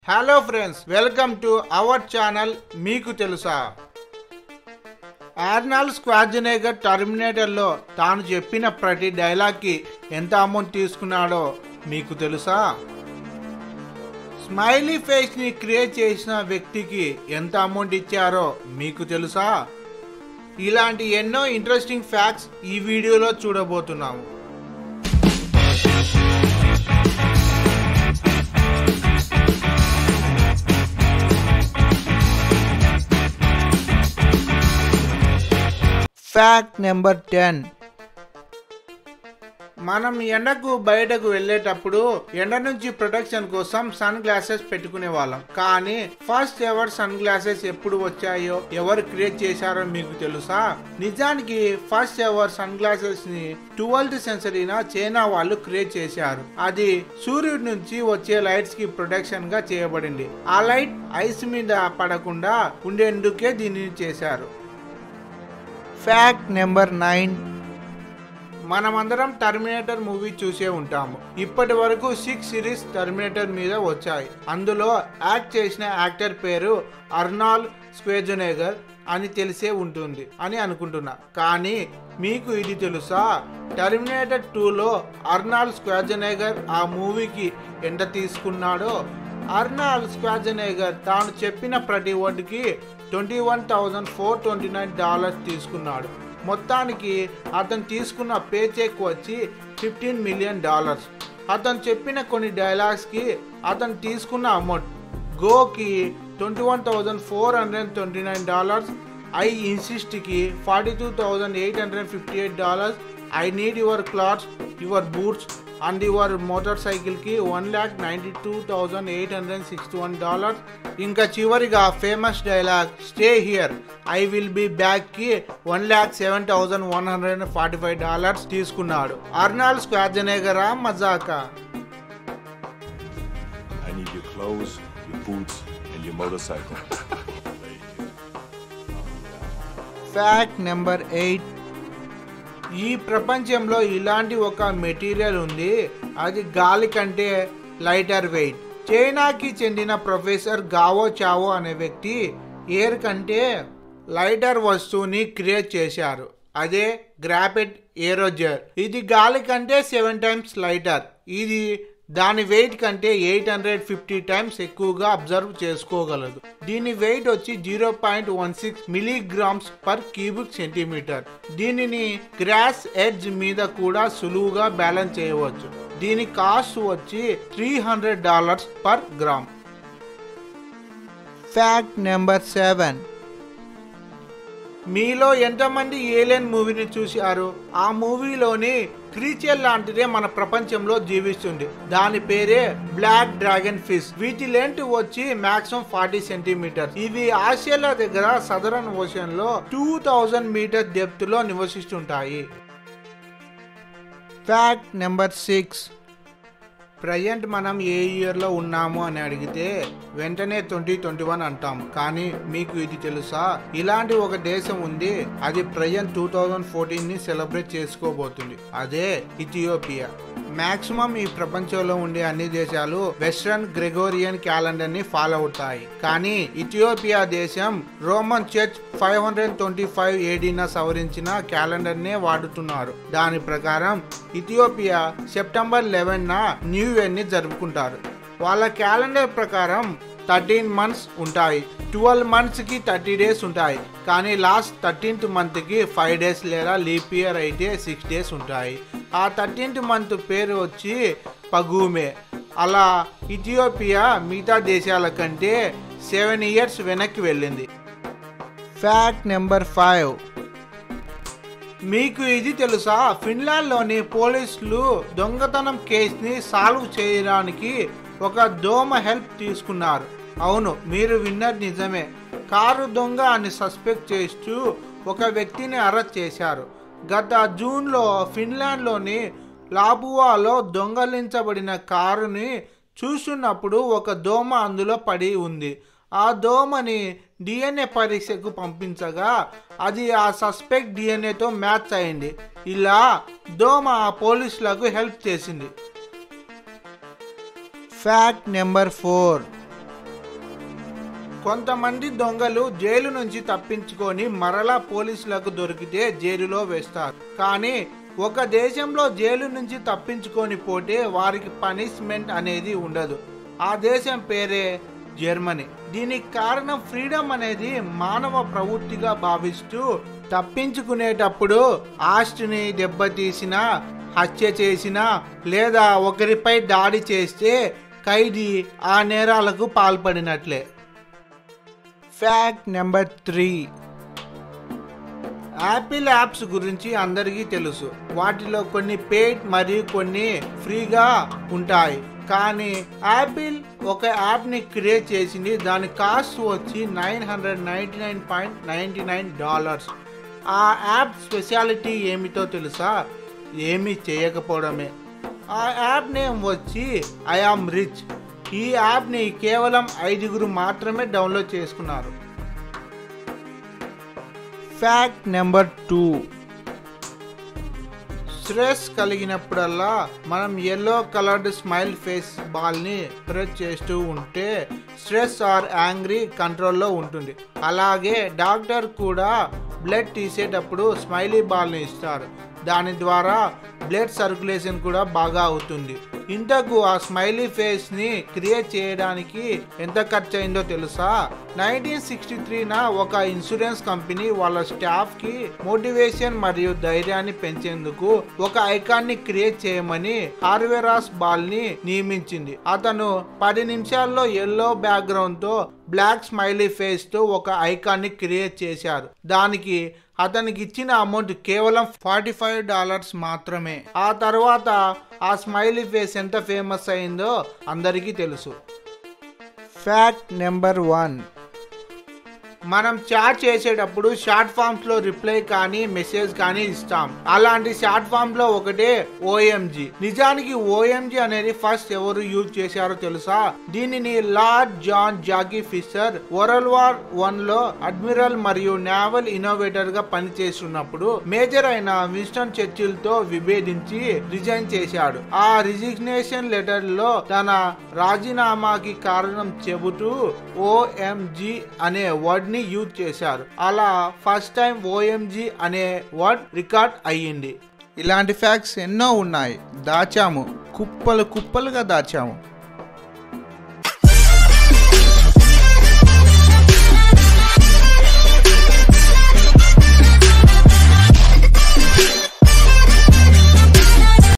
Hello friends welcome to our channel మీకు తెలుసా Arnold స్క్వార్జనేగర్ టర్మినేటర్లో తాను చెప్పిన ప్రతి డైలాగ్కి ఎంత అమౌంట్ తీసుకున్నాడో మీకు తెలుసా స్మైలీ ఫేస్ని క్రియేట్ చేసిన వ్యక్తికి ఎంత అమౌంట్ ఇచ్చారో మీకు తెలుసా ఇలాంటి ఎన్నో ఇంట్రెస్టింగ్ ఫ్యాక్ట్స్ ఈ వీడియోలో చూడబోతున్నాము ఫ్యాక్ట్ నెంబర్ టెన్ మనం ఎండకు బయటకు వెళ్ళేటప్పుడు ఎండ నుంచి ప్రొటెక్షన్ కోసం సన్ గ్లాసెస్ పెట్టుకునే వాళ్ళం కానీ ఫస్ట్ ఎవర్ సన్ గ్లాసెస్ ఎప్పుడు వచ్చాయో ఎవరు క్రియేట్ చేశారో మీకు తెలుసా నిజానికి ఫస్ట్ ఎవర్ సన్ గ్లాసెస్ ని ట్వెల్త్ సెంచరీన చైనా వాళ్ళు క్రియేట్ చేశారు అది సూర్యుడి నుంచి వచ్చే లైట్స్ కి ప్రొటెక్షన్ గా చేయబడింది ఆ లైట్ ఐస్ మీద పడకుండా ఉండేందుకే దీనిని చేశారు ఫ్యాక్ట్ నెంబర్ నైన్ మనమందరం టర్మినేటర్ మూవీ చూసే ఉంటాము ఇప్పటి వరకు సిక్స్ సిరీస్ టర్మినేటర్ మీద వచ్చాయి అందులో యాక్ట్ చేసిన యాక్టర్ పేరు అర్నాల్ స్క్వేజనేగర్ అని తెలిసే ఉంటుంది అని అనుకుంటున్నా కానీ మీకు ఇది తెలుసా టర్మినేటర్ టూలో అర్నాల్ స్క్వాజనేగర్ ఆ మూవీకి ఎంత తీసుకున్నాడో అర్నాల్ స్క్వాజనేగర్ తాను చెప్పిన ప్రతి వర్డ్కి twenty one thousand four twenty nine dollars తీసుకున్నాడు మొత్తానికి అతను తీసుకున్న పే చెక్ వచ్చి ఫిఫ్టీన్ మిలియన్ డాలర్స్ అతను చెప్పిన కొన్ని డైలాగ్స్కి అతను తీసుకున్న అమౌంట్ గోకి twenty one thousand four hundred twenty nine dollars I ఇన్సిస్ట్కి forty two thousand eight hundred fifty eight dollars I need your clothes your boots and your motor సైకిల్కి one lakh ninety two thousand eight hundred sixty one dollars ఇంకా చివరిగా famous dialogue stay here I will be back కి one lakh seven thousand one hundred forty five dollars తీసుకున్నాడు Arnold స్క్వార్జనేగరా మజాకా I need your clothes, your boots, and your motorcycle. Fact number eight ఈ ప్రపంచంలో ఇలాంటి ఒక మెటీరియల్ ఉంది అది గాలి కంటే లైటర్ వెయిట్ చైనాకి చెందిన ప్రొఫెసర్ గావో చావో అనే వ్యక్తి ఎయిర్ కంటే లైటర్ వస్తువుని క్రియేట్ చేశారు అదే గ్రాఫిట్ ఏరోజర్ ఇది గాలి కంటే సెవెన్ టైమ్స్ లైటర్ ఇది దాని వెయిట్ కంటే ఎయిట్ హండ్రెడ్ ఫిఫ్టీ టైమ్స్ ఎక్కువగా అబ్జర్వ్ చేసుకోగలదు దీని వెయిట్ వచ్చి zero point one six milligrams per cubic centimetre దీనిని గ్రాస్ ఎడ్జ్ మీద కూడా సులువుగా బ్యాలెన్స్ చేయవచ్చు దీని కాస్ట్ వచ్చి three hundred dollars per gram fact number seven మీలో ఎంతమంది ఏలియన్ మూవీని చూశారు ఆ మూవీలోని క్రీచర్ లాంటిదే మన ప్రపంచంలో జీవిస్తుంది దాని పేరే బ్లాక్ డ్రాగన్ ఫిష్ వీటి లెంత్ వచ్చి మాక్సిమం ఫార్టీ సెంటీమీటర్ ఇవి ఆసియాల దగ్గర సదరన్ ఓషన్ లో టూ థౌజండ్ మీటర్ డెప్త్ లో నివసిస్తుంటాయి ఫ్యాక్ట్ నెంబర్ సిక్స్ ప్రజెంట్ మనం ఏ ఇయర్లో ఉన్నాము అని అడిగితే వెంటనే ట్వంటీ ట్వంటీ వన్ అంటాం కానీ మీకు ఇది తెలుసా ఇలాంటి ఒక దేశం ఉంది అది ప్రజెంట్ టూ థౌజండ్ ఫోర్టీన్ ని సెలబ్రేట్ చేసుకోబోతుంది అదే ఇథియోపియా మాక్సిమం ఈ ప్రపంచంలో ఉండే అన్ని దేశాలు వెస్ట్రన్ గ్రెగోరియన్ క్యాలెండర్ ని ఫాలో అవుతాయి కానీ ఇథియోపియా దేశం Roman church five hundred twenty five ఏడీన సవరించిన క్యాలెండర్ నే వాడుతున్నారు దాని ప్రకారం ఇథియోపియా సెప్టెంబర్ లెవెన్ న న్యూ ఇయర్ ని జరుపుకుంటారు వాళ్ళ క్యాలెండర్ ప్రకారం థర్టీన్ మంత్స్ ఉంటాయి ట్వెల్వ్ మంత్స్ కి థర్టీ డేస్ ఉంటాయి కానీ లాస్ట్ థర్టీన్త్ మంత్ కి ఫైవ్ డేస్ లేదా లీప్ ఇయర్ అయితే సిక్స్ డేస్ ఉంటాయి ఆ థర్టీన్త్ మంత్ పేరు వచ్చి పగూమే అలా ఇథియోపియా మిగతా దేశాల కంటే సెవెన్ ఇయర్స్ వెనక్కి వెళ్ళింది ఫ్యాక్ట్ నెంబర్ ఫైవ్ మీకు ఇది తెలుసా ఫిన్లాండ్లోని పోలీసులు దొంగతనం కేసుని సాల్వ్ చేయడానికి ఒక దోమ హెల్ప్ తీసుకున్నారు అవును మీరు విన్నది నిజమే కారు దొంగ అని సస్పెక్ట్ చేస్తూ ఒక వ్యక్తిని అరెస్ట్ చేశారు గత జూన్లో ఫిన్లాండ్లోని లాబువాలో దొంగలించబడిన కారుని చూస్తున్నప్పుడు ఒక దోమ అందులో పడి ఉంది ఆ దోమని డిఎన్ఏ పరీక్షకు పంపించగా అది ఆ సస్పెక్ట్ డిఎన్ఏతో మ్యాచ్ అయింది ఇలా దోమ ఆ పోలీసులకు హెల్ప్ చేసింది ఫ్యాక్ట్ నెంబర్ ఫోర్ కొంతమంది దొంగలు జైలు నుంచి తప్పించుకొని మరలా పోలీసులకు దొరికితే జైలులో వేస్తారు కానీ ఒక దేశంలో జైలు నుంచి తప్పించుకొని పోతే వారికి పనిష్మెంట్ అనేది ఉండదు ఆ దేశం పేరే జర్మనీ దీనికి కారణం ఫ్రీడమ్ అనేది మానవ ప్రవృత్తిగా భావిస్తూ తప్పించుకునేటప్పుడు ఆస్తిని దెబ్బతీసిన హత్య చేసిన లేదా ఒకరిపై దాడి చేస్తే ఖైదీ ఆ నేరాలకు పాల్పడినట్లే fact number three Apple apps గురించి అందరికీ తెలుసు వాటిలో కొన్ని పెయిడ్ మరియు కొన్ని ఫ్రీగా ఉంటాయి కానీ యాపిల్ ఒక యాప్ని క్రియేట్ చేసింది దాని కాస్ట్ వచ్చి nine hundred ninety nine point ninety nine dollars ఆ యాప్ స్పెషాలిటీ ఏమిటో తెలుసా ఏమీ చేయకపోవడమే ఆ యాప్ నేమ్ వచ్చి ఐ ఆమ్ రిచ్ ఈ యాప్ని కేవలం ఐదుగురు మాత్రమే డౌన్లోడ్ చేసుకున్నారు ఫ్యాక్ట్ నెంబర్ టూ స్ట్రెస్ కలిగినప్పుడల్లా మనం ఎల్లో కలర్డ్ స్మైల్ ఫేస్ బాల్ని ప్రెస్ చేస్తూ ఉంటే స్ట్రెస్ ఆర్ యాంగ్రీ కంట్రోల్లో ఉంటుంది అలాగే డాక్టర్ కూడా బ్లడ్ తీసేటప్పుడు స్మైలీ బాల్ని ఇస్తారు దాని ద్వారా బ్లడ్ సర్క్యులేషన్ కూడా బాగా అవుతుంది ఇంతకు ఆ స్మైలీ ఫేస్ ని క్రియేట్ చేయడానికి ఎంత ఖర్చు అయిందో తెలుసా నైన్టీన్ సిక్స్టీ త్రీన ఒక ఇన్సూరెన్స్ కంపెనీ వాళ్ళ స్టాఫ్ కి మోటివేషన్ మరియు ధైర్యాన్ని పెంచేందుకు ఒక ఐకాన్ ని క్రియేట్ చేయమని హార్వెరాస్ బాల్ ని నియమించింది అతను పది నిమిషాల్లో ఎల్లో బ్యాక్గ్రౌండ్ తో బ్లాక్ స్మైలీ ఫేస్ తో ఒక ఐకాన్ ని క్రియేట్ చేశారు దానికి అతనికి ఇచ్చిన అమౌంట్ కేవలం ఫార్టీ ఫైవ్ డాలర్స్ మాత్రమే ఆ తర్వాత ఆ స్మైలీ ఫేస్ ఎంత ఫేమస్ అయిందో అందరికీ తెలుసు ఫ్యాక్ట్ నెంబర్ వన్ మనం చాట్ చేసేటప్పుడు షార్ట్ ఫామ్స్ లో రిప్లై కానీ మెసేజ్ కానీ ఇస్తాం అలాంటి షార్ట్ ఫామ్ లో ఒకటే ఓఎంజి నిజానికి ఓఎంజి అనేది ఫస్ట్ ఎవరు యూజ్ చేశారో తెలుసా దీనిని Lord John Jacky Fisher World War One లో అడ్మిరల్ మరియు నావల్ ఇన్నోవేటర్ గా పనిచేస్తున్నప్పుడు మేజర్ అయిన విన్స్టన్ చర్చిల్ తో విభేదించి రిజైన్ చేశాడు ఆ రిజిగ్నేషన్ లెటర్ లో తన రాజీనామాకి కారణం చెబుతూ ఓఎంజి అనే వర్డ్ ని యూజ్ చేశారు అలా ఫస్ట్ టైం ఓఎంజి అనే వర్డ్ రికార్డ్ అయ్యింది ఇలాంటి ఫ్యాక్ట్స్ ఎన్నో ఉన్నాయి దాచాము కుప్పలు కుప్పలుగా దాచాము